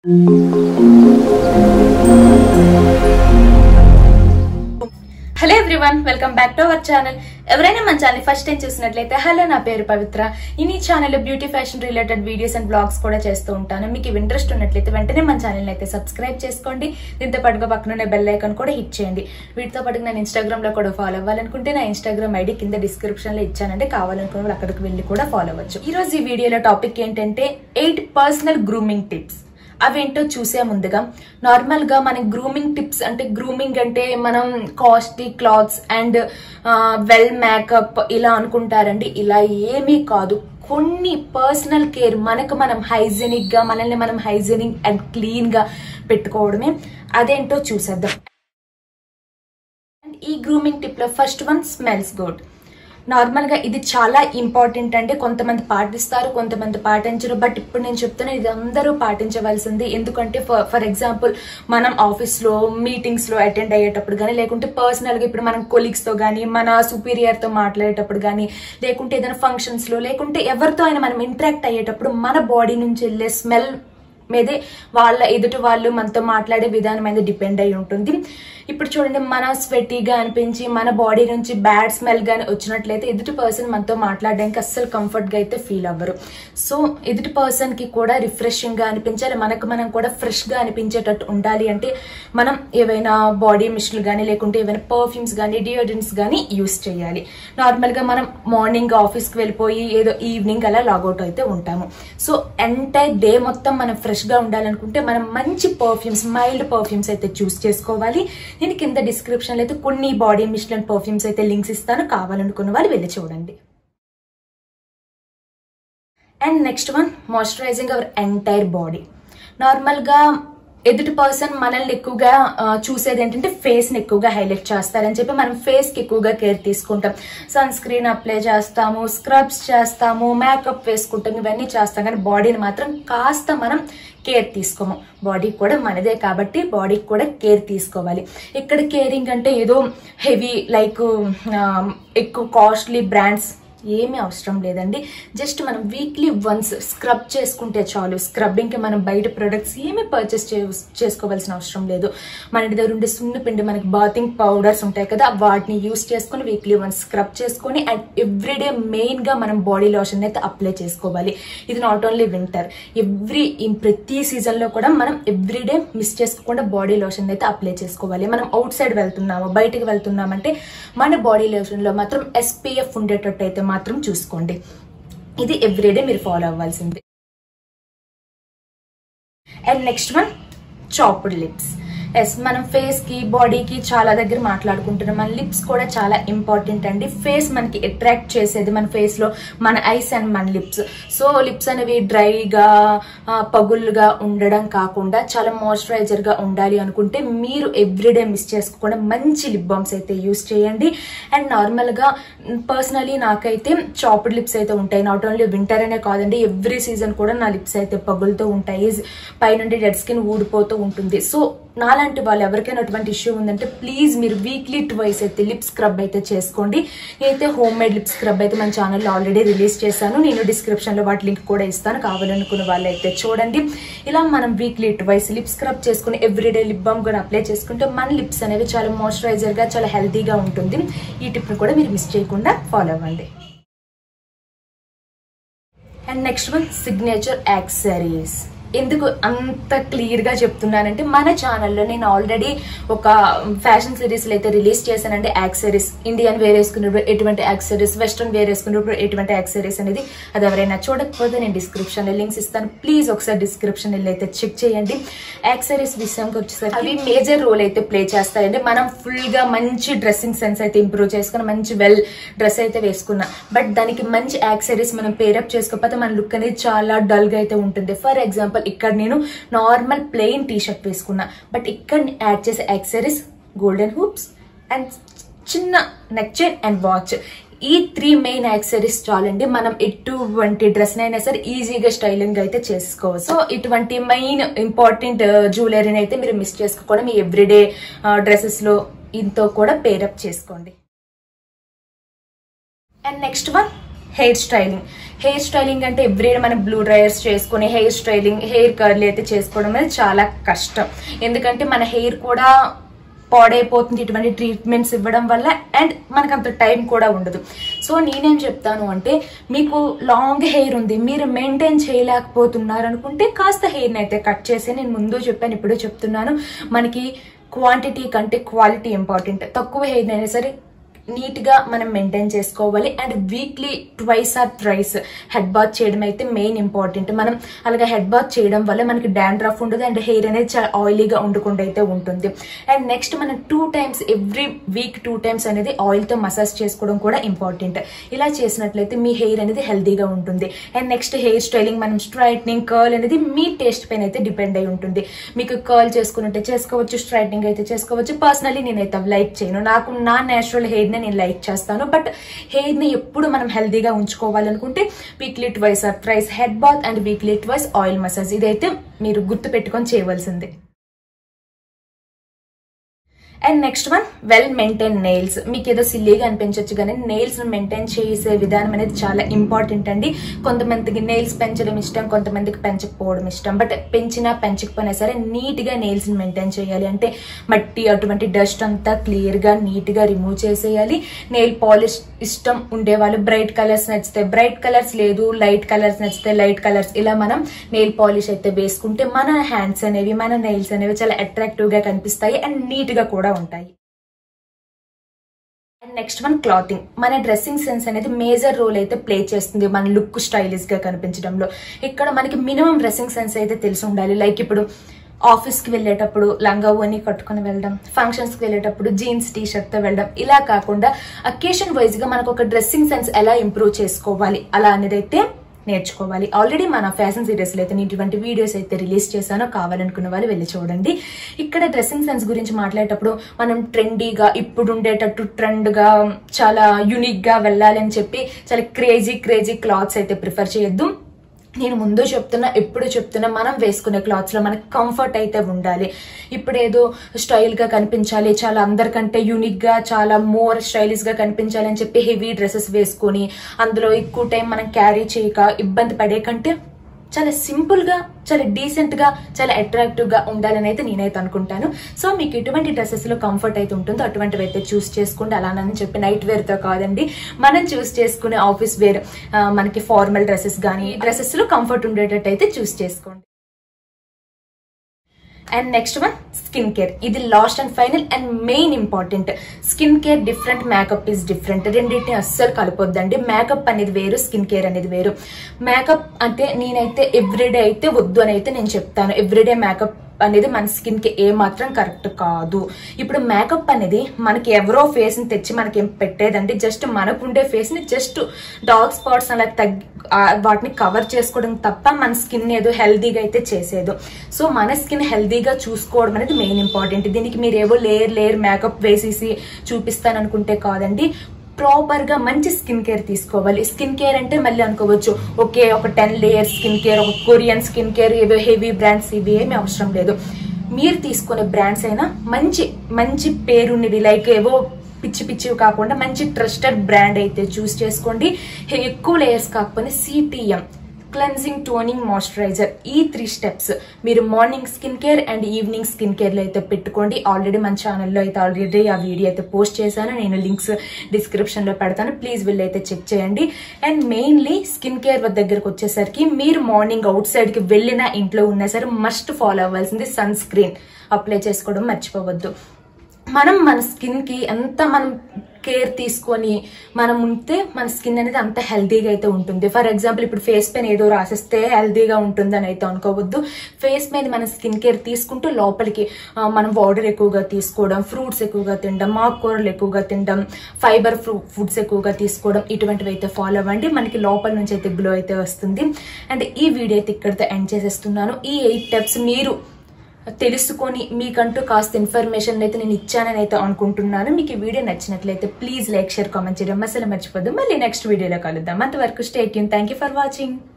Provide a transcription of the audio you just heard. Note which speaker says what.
Speaker 1: hello everyone welcome back to our channel ఎవరైనా మన channel first time చూసినట్లయితే hello నా పేరు పవిత్ర ఈ నీ ఛానల్లో beauty fashion related videos and blogs కూడా చేస్తూ ఉంటాను మీకు ఇవి ఇంట్రెస్ట్ ఉన్నట్లయితే వెంటనే మన ఛానల్ అయితే సబ్స్క్రైబ్ చేసుకోండి దీంతో పాటుగా పక్కన బెల్ ఐకాన్ కూడా హిట్ చేయండి వీటితో పాటుగా నేను ఇన్స్టాగ్రామ్ లో కూడా ఫాలో అవ్వాలనుకుంటే నా ఇన్స్టాగ్రామ్ ఐడి కింద డిస్క్రిప్షన్ లో ఇచ్చానంటే కావాలనుకున్న వాళ్ళు అక్కడికి వెళ్ళి కూడా ఫాలో అవ్వచ్చు ఈ రోజు ఈ వీడియోలో టాపిక్ ఏంటంటే ఎయిట్ పర్సనల్ గ్రూమింగ్ టిప్స్ అవేంటో చూసే ముందుగా నార్మల్ గా మన గ్రూమింగ్ టిప్స్ అంటే గ్రూమింగ్ అంటే మనం costly clothes and well makeup ఇలా అనుకుంటారండి ఇలా ఏమీ కాదు కొన్ని పర్సనల్ కేర్ మనకు మనం హైజెనిక్ గా మనల్ని మనం హైజెనిక్ అండ్ క్లీన్ గా పెట్టుకోవడమే అదేంటో చూసేద్దాం అండ్ ఈ గ్రూమింగ్ టిప్ లో first one smells good normal గా ఇది చాలా ఇంపార్టెంట్ అంటే కొంతమంది పాటిస్తారు కొంతమంది పాటించరు బట్ ఇప్పుడు నేను చెప్తున్నా ఇది అందరూ పాటించవలసింది ఎందుకంటే ఫర్ ఎగ్జాంపుల్ మనం ఆఫీస్ లో మీటింగ్స్ లో అటెండ్ అయ్యేటప్పుడు కానీ లేకుంటే పర్సనల్ గా ఇప్పుడు మనం కొలీగ్స్ తో కానీ మన సుపీరియర్ తో మాట్లాడేటప్పుడు కానీ లేకుంటే ఏదైనా ఫంక్షన్స్ లో లేకుంటే ఎవరితో అయినా మనం ఇంటరాక్ట్ అయ్యేటప్పుడు మన బాడీ నుంచి వెళ్ళే స్మెల్ మీదే వాళ్ళ ఎదుటి వాళ్ళు మనతో మాట్లాడే విధానం అనేది డిపెండ్ అయి ఉంటుంది ఇప్పుడు చూడండి మన స్వెటీగా అనిపించి మన బాడీ నుంచి బ్యాడ్ స్మెల్ గానీ వచ్చినట్లయితే ఎదుటి పర్సన్ మనతో మాట్లాడడానికి అస్సలు కంఫర్ట్ గా అయితే ఫీల్ అవ్వరు సో ఎదుటి పర్సన్ కి కూడా రిఫ్రెషింగ్ గా అనిపించాలి మనకు మనం కూడా ఫ్రెష్ గా అనిపించేటట్టు ఉండాలి అంటే మనం ఏవైనా బాడీ మిషన్లు కానీ లేకుంటే ఏవైనా పర్ఫ్యూమ్స్ కానీ డియోడ్రెంట్స్ కానీ యూస్ చేయాలి నార్మల్ గా మనం మార్నింగ్ ఆఫీస్ కి వెళ్ళిపోయి ఏదో ఈవినింగ్ అలా లాగౌట్ అయితే ఉంటాము సో ఎంటైర్ డే మొత్తం మనం ఫ్రెష్ గా ఉండాలనుకుంటే మనం మంచి పర్ఫ్యూమ్స్ మైల్డ్ పర్ఫ్యూమ్స్ అయితే చూస్ చేసుకోవాలి నేను కింద డిస్క్రిప్షన్ లో అయితే కొన్ని బాడీ మిషన్ అండ్ పర్ఫ్యూమ్స్ అయితే లింక్స్ ఇస్తాను కావాలనుకున్న వాళ్ళు వెళ్ళి చూడండి and next one moisturizing our entire body normal గా ఎదుటి పర్సన్ మనల్ని ఎక్కువగా ఆ, చూసేది ఏంటంటే ఫేస్ ని ఎక్కువగా హైలైట్ చేస్తారని చెప్పి మనం ఫేస్ కి ఎక్కువగా కేర్ తీసుకుంటాం సన్ స్క్రీన్ అప్లై చేస్తాము స్క్రబ్స్ చేస్తాము మేకప్ వేసుకుంటాం ఇవన్నీ చేస్తాం కానీ బాడీని మాత్రం కాస్త మనం కేర్ తీసుకోము బాడీ కూడా మనదే కాబట్టి బాడీకి కూడా కేర్ తీసుకోవాలి ఇక్కడ కేరింగ్ అంటే ఏదో హెవీ లైక్ ఎక్కువ కాస్ట్లీ బ్రాండ్స్ ఏమీ అవసరం లేదండి జస్ట్ మనం వీక్లీ వన్స్ స్క్రబ్ చేసుకుంటే చాలు స్క్రబ్బింగ్కి మనం బయట ప్రొడక్ట్స్ ఏమీ పర్చేస్ చేసుకోవాల్సిన అవసరం లేదు మన ఇంటి దగ్గర ఉండే సున్ని పిండి మనకి బాతింగ్ పౌడర్స్ ఉంటాయి కదా వాటిని యూస్ చేసుకొని వీక్లీ వన్స్ స్క్రబ్ చేసుకొని అండ్ ఎవ్రీడే మెయిన్గా మనం బాడీ లోషన్ అయితే అప్లై చేసుకోవాలి ఇది నాట్ ఓన్లీ వింటర్ ఎవ్రీ ప్రతి సీజన్లో కూడా మనం ఎవ్రీడే మిస్ చేసుకోకుండా బాడీ లోషన్ అయితే అప్లై చేసుకోవాలి మనం అవుట్ సైడ్ వెళ్తున్నాము బయటికి వెళ్తున్నామంటే మన బాడీ లోషన్లో మాత్రం ఎస్పీఎఫ్ ఉండేటట్టు అయితే మాత్రం చూసుకోండి ఇది ఎవ్రీడే మీరు ఫాలో అవ్వాల్సింది and next one chapped lips ఎస్ మనం ఫేస్ కి బాడీకి చాలా దగ్గర మాట్లాడుకుంటున్నాం మన లిప్స్ కూడా చాలా ఇంపార్టెంట్ అండి ఫేస్ మనకి అట్రాక్ట్ చేసేది మన ఫేస్ లో మన ఐస్ అండ్ మన లిప్స్ సో లిప్స్ అనేవి డ్రైగా పగులుగా ఉండడం కాకుండా చాలా మాయిశ్చరైజర్ గా ఉండాలి అనుకుంటే మీరు ఎవ్రీడే మిస్ చేసుకోకుండా మంచి లిప్ బామ్స్ అయితే యూస్ చేయండి అండ్ నార్మల్ గా పర్సనలీ నాకైతే చాప్డ్ లిప్స్ అయితే ఉంటాయి నాట్ ఓన్లీ వింటర్ అనే కాదండి ఎవ్రీ సీజన్ కూడా నా లిప్స్ అయితే పగులుతూ ఉంటాయి పైనుండి డెడ్ స్కిన్ ఊడిపోతూ ఉంటుంది సో నాలాంటి వాళ్ళు ఎవరికైనా అటువంటి ఇష్యూ ఉందంటే ప్లీజ్ మీరు వీక్లీ ట్వైస్ అయితే లిప్ స్క్రబ్ అయితే చేసుకోండి నేనైతే హోమ్ మేడ్ లిప్ స్క్రబ్ అయితే మన ఛానల్లో ఆల్రెడీ రిలీజ్ చేశాను నేను డిస్క్రిప్షన్ లో వాటి లింక్ కూడా ఇస్తాను కావాలనుకున్న వాళ్ళు అయితే చూడండి ఇలా మనం వీక్లీ ట్వైస్ లిప్ స్క్రబ్ చేసుకుని ఎవ్రీడే లిప్ బామ్ కూడా అప్లై చేసుకుంటే మన లిప్స్ అనేవి చాలా మాయిశ్చరైజర్ గా చాలా హెల్తీగా ఉంటుంది ఈ టిప్ కూడా మీరు మిస్ చేయకుండా ఫాలో అవ్వండి and next one signature accessories ఎందుకు అంత క్లియర్ గా చెప్తున్నానంటే మన ఛానల్లో నేను ఆల్రెడీ ఒక ఫ్యాషన్ సిరీస్ అయితే రిలీజ్ చేశానండి యాక్సరీస్ ఇండియన్ వేర్ వేసుకున్నప్పుడు ఎటువంటి యాక్సరీస్ వెస్ట్రన్ వేర్ వేసుకున్నప్పుడు ఎటువంటి యాక్సరీస్ అనేది అది ఎవరైనా చూడకపోతే నేను డిస్క్రిప్షన్ లో లింక్స్ ఇస్తాను ప్లీజ్ ఒకసారి డిస్క్రిప్షన్ వెళ్ళి అయితే చెక్ చేయండి యాక్సరీస్ విషయంకి వచ్చేసరికి అవి మేజర్ రోల్ అయితే ప్లే చేస్తాయండి మనం ఫుల్ గా మంచి డ్రెస్సింగ్ సెన్స్ అయితే ఇంప్రూవ్ చేసుకుని మంచి వెల్ డ్రెస్ అయితే వేసుకున్నాం బట్ దానికి మంచి యాక్సరీస్ మనం పేరప్ చేసుకోకపోతే మన లుక్ అనేది చాలా డల్ గా అయితే ఉంటుంది ఫర్ ఎగ్జాంపుల్ ఇక్కడ నేను నార్మల్ ప్లెయిన్ టీ షర్ట్ వేసుకున్నా బట్ ఇక్కడ యాడ్ చేసే యాక్సరీస్ గోల్డెన్ హూప్స్ అండ్ చిన్న నెక్ చైన్ అండ్ వాచ్ ఈ త్రీ మెయిన్ యాక్సరీస్ చాలండి మనం ఎటువంటి డ్రెస్ అయినా సరే ఈజీగా స్టైలింగ్ అయితే చేసుకోవచ్చు సో ఇటువంటి మెయిన్ ఇంపార్టెంట్ జ్యువెలరీని అయితే మీరు మిస్ చేసుకోకుండా మీ ఎవ్రీడే డ్రెస్సెస్ లో ఇంతో కూడా పేరప్ చేసుకోండి and next one hair styling hair styling అంటే ఎవ్రీ మనం బ్లూ డ్రైయర్స్ చేసుకుని హెయిర్ స్టైలింగ్ హెయిర్ కర్లీ అయితే చేసుకోవడం అనేది చాలా కష్టం ఎందుకంటే మన హెయిర్ కూడా పాడైపోతుంది ఇటువంటి ట్రీట్మెంట్స్ ఇవ్వడం వల్ల అండ్ మనకు అంత టైం కూడా ఉండదు సో నేనేం చెప్తాను అంటే మీకు లాంగ్ హెయిర్ ఉంది మీరు మెయింటైన్ చేయలేకపోతున్నారు అనుకుంటే కాస్త హెయిర్ని అయితే కట్ చేసి నేను ముందు చెప్పాను ఇప్పుడు చెప్తున్నాను మనకి క్వాంటిటీ కంటే క్వాలిటీ ఇంపార్టెంట్ తక్కువ హెయిర్ అయినా సరే నీట్ గా మనం మెయింటైన్ చేసుకోవాలి and weekly twice or thrice head bath చేయడం అయితే మెయిన్ ఇంపార్టెంట్ మనం అలాగే హెడ్ బాత్ చేయడం వల్ల మనకి డాండ్రఫ్ ఉండదు అండ్ హెయిర్ అనేది చాలా ఆయిలీగా ఉండకుండా అయితే ఉంటుంది అండ్ నెక్స్ట్ మనం two times every week two times అనేది ఆయిల్ తో మసాజ్ చేసుకోవడం కూడా ఇంపార్టెంట్ ఇలా చేసినట్లయితే మీ హెయిర్ అనేది హెల్తీగా ఉంటుంది అండ్ నెక్స్ట్ హెయిర్ స్టైలింగ్ మనం స్ట్రైట్నింగ్ కర్ల్ అనేది మీ టేస్ట్ పైన అయితే డిపెండ్ అయి ఉంటుంది మీకు కర్ల్ చేసుకున్నట్టే చేసుకోవచ్చు స్ట్రైట్నింగ్ అయితే చేసుకోవచ్చు పర్సనలీ నేనైతే లైక్ చేయను నాకు నా నేచురల్ హెయిర్ ని నేను లైక్ చేస్తాను బట్ హెయిర్ ని ఎప్పుడు మనం హెల్తీగా ఉంచుకోవాలనుకుంటే weekly twice or thrice head bath and weekly twice oil massage ఇదైతే మీరు గుర్తు పెట్టుకొని చేయవలసిందే and next one well maintain nails మీకు ఏదో సిల్లీగా అనిపించవచ్చు కానీ నెయిల్స్ మెయింటైన్ చేసే విధానం అనేది చాలా ఇంపార్టెంట్ అండి కొంతమందికి నెయిల్స్ పెంచడం ఇష్టం కొంతమందికి పెంచకపోవడం ఇష్టం బట్ పెంచినా పెంచకపోయినా సరే నీట్ గా నెయిల్స్ మెయింటైన్ చేయాలి అంటే మట్టి అటువంటి డస్ట్ అంతా క్లియర్ గా నీట్ గా రిమూవ్ చేసేయాలి నెయిల్ పాలిష్ ఇష్టం ఉండే వాళ్ళు బ్రైట్ కలర్స్ నచ్చితే బ్రైట్ కలర్స్ లేదు లైట్ కలర్స్ నచ్చితే లైట్ కలర్స్ ఇలా మనం నెయిల్ పాలిష్ అయితే వేసుకుంటే మన హ్యాండ్స్ అనేవి మన నెయిల్స్ అనేవి చాలా అట్రాక్టివ్ గా కనిపిస్తాయి అండ్ నీట్ గా కూడా ఉంటాయి అండ్ నెక్స్ట్ వన్ క్లాతింగ్ మన డ్రెస్సింగ్ సెన్స్ అనేది మేజర్ రోల్ అయితే ప్లే చేస్తుంది మన లుక్ స్టైలిష్ గా కనిపించడంలో ఇక్కడ మనకి మినిమం డ్రెస్సింగ్ సెన్స్ అయితే తెలిసి ఉండాలి లైక్ ఇప్పుడు ఆఫీస్ కి వెళ్ళేటప్పుడు లంగా ఓని కట్టుకుని వెళ్ళడం ఫంక్షన్స్ కి వెళ్ళేటప్పుడు జీన్స్ టీ షర్ట్ తో వెళ్ళడం ఇలా కాకుండా అకేషన్ వైజ్ గా మనకు ఒక డ్రెస్సింగ్ సెన్స్ ఎలా ఇంప్రూవ్ చేసుకోవాలి అలా అనేది అయితే నేర్చుకోవాలి ఆల్రెడీ మన ఫ్యాషన్ సిరీస్ లో అయితే నేను ఇటువంటి వీడియోస్ అయితే రిలీజ్ చేశానో కావాలనుకున్న వాళ్ళు వెళ్ళి చూడండి ఇక్కడ డ్రెస్సింగ్ సెన్స్ గురించి మాట్లాడేటప్పుడు మనం ట్రెండీగా ఇప్పుడు ఉండేటట్టు ట్రెండ్ గా చాలా యునిక్ గా వెళ్ళాలి అని చెప్పి చాలా క్రేజీ క్రేజీ క్లాత్స్ అయితే ప్రిఫర్ చేయొద్దు నేను ముందు చెప్తున్నా ఎప్పుడు చెప్తున్నా మనం వేసుకునే క్లాత్స్ లో మనకి కంఫర్ట్ అయితే ఉండాలి ఇప్పుడు ఏదో స్టైల్ గా కనిపించాలి చాలా అందరికంటే యూనిక్ గా చాలా మోర్ స్టైలిష్ గా కనిపించాలి అని చెప్పి హెవీ డ్రెస్సెస్ వేసుకొని అందులో ఎక్కువ టైం మనం క్యారీ చేయక ఇబ్బంది పడే కంటే చాలా సింపుల్ గా చాలా డీసెంట్ గా చాలా అట్రాక్టివ్ గా ఉండాలని అయితే నేనైతే అనుకుంటాను సో మీకు ఎటువంటి డ్రెస్సెస్ లో కంఫర్ట్ అయితే ఉంటుందో అటువంటివి అయితే చూస్ చేసుకోండి అలానని చెప్పి నైట్ వేర్ తో కాదండి మనం చూస్ చేసుకునే ఆఫీస్ వేర్ ఆ, మనకి ఫార్మల్ డ్రెస్సెస్ కానీ డ్రెస్సెస్ లో కంఫర్ట్ ఉండేటట్టు అయితే చూస్ చేసుకోండి and next one skin care ఇది last and final and main important skin care different makeup is different రెండింటిని అస్సలు కలపొద్దండి మేకప్ అనేది వేరు స్కిన్ కేర్ అనేది వేరు మేకప్ అంటే నేనైతే ఎవ్రీడే అయితే వద్దు అని అయితే నేను చెప్తాను ఎవ్రీడే మేకప్ అనేది మన స్కిన్ కి ఏ మాత్రం కరెక్ట్ కాదు ఇప్పుడు మేకప్ అనేది మనకి ఎవరో ఫేస్ ని తెచ్చి మనకి ఏం పెట్టేదండి జస్ట్ మనకుండే ఫేస్ ని జస్ట్ డార్క్ స్పాట్స్ అలా తగ్గి ఆ వాటిని కవర్ చేసుకోవడం తప్ప మన స్కిన్ ఏదో హెల్దీగా అయితే చేసేదు సో మన స్కిన్ హెల్దీగా చూసుకోవడం అనేది మెయిన్ ఇంపార్టెంట్ దీనికి మీరు ఏవో లేయర్ లేయర్ మేకప్ వేసేసి చూపిస్తాను అనుకుంటే కాదండి ప్రాపర్ గా మంచి స్కిన్ కేర్ తీసుకోవాలి స్కిన్ కేర్ అంటే మళ్ళీ అనుకోవచ్చు ఓకే ఒక టెన్ లేయర్ స్కిన్ కేర్ ఒక కొరియన్ స్కిన్ కేర్ ఏవో హెవీ బ్రాండ్స్ ఇవి ఏమీ అవసరం లేదు మీరు తీసుకునే బ్రాండ్స్ అయినా మంచి మంచి పేరున్నవి లైక్ ఏవో పిచ్చి పిచ్చివి కాకుండా మంచి ట్రస్టెడ్ బ్రాండ్ అయితే చూస్ చేసుకోండి హే- ఎక్కువ లేయర్స్ కాకపోతే సిటిఎం క్లెన్సింగ్ టోనింగ్ మాయిశ్చరైజర్ ఈ త్రీ స్టెప్స్ మీరు morning skin care and evening skin care లో అయితే పెట్టుకోండి ఆల్రెడీ మన ఛానల్లో అయితే ఆల్రెడీ ఆ వీడియో అయితే పోస్ట్ చేశాను నేను లింక్స్ డిస్క్రిప్షన్ లో పెడతాను ప్లీజ్ వెళ్ళి అయితే చెక్ చేయండి అండ్ మెయిన్లీ స్కిన్ కేర్ దగ్గరకు వచ్చేసరికి మీరు మార్నింగ్ అవుట్ సైడ్ కి వెళ్ళినా ఇంట్లో ఉన్నా సరే మస్ట్ ఫాలో అవ్వాల్సింది సన్ స్క్రీన్ అప్లై చేసుకోవడం మర్చిపోవద్దు మనం మన స్కిన్ కి ఎంత మనం కేర్ తీసుకొని మనం ఉంటే మన స్కిన్ అనేది అంత హెల్తీగా అయితే ఉంటుంది ఫర్ ఎగ్జాంపుల్ ఇప్పుడు ఫేస్ పైన ఏదో రాసేస్తే హెల్తీగా ఉంటుందని అయితే అనుకోవద్దు ఫేస్ మీద మన స్కిన్ కేర్ తీసుకుంటూ లోపలికి ఆ, మనం వాటర్ ఎక్కువగా తీసుకోవడం ఫ్రూట్స్ ఎక్కువగా తినడం ఆకుకూరలు ఎక్కువగా తినడం ఫైబర్ ఫుడ్స్ ఎక్కువగా తీసుకోవడం ఇటువంటివి అయితే ఫాలో అవ్వండి మనకి లోపల నుంచి అయితే గ్లో అయితే వస్తుంది అండ్ ఈ వీడియో అయితే ఇక్కడితో ఎండ్ చేసేస్తున్నాను ఈ ఎయిట్ స్టెప్స్ మీరు తెలుసుకొని మీకంటూ కాస్త ఇన్ఫర్మేషన్ అయితే నేను ఇచ్చానని అయితే అనుకుంటున్నాను మీకు ఈ వీడియో నచ్చినట్లయితే ప్లీజ్ లైక్ షేర్ కామెంట్ చేయడం అసలు మర్చిపోద్దు మళ్ళీ నెక్స్ట్ వీడియోలో కలుద్దాం అంతవరకు స్టేట్ థ్యాంక్ యూ ఫర్ వాచింగ్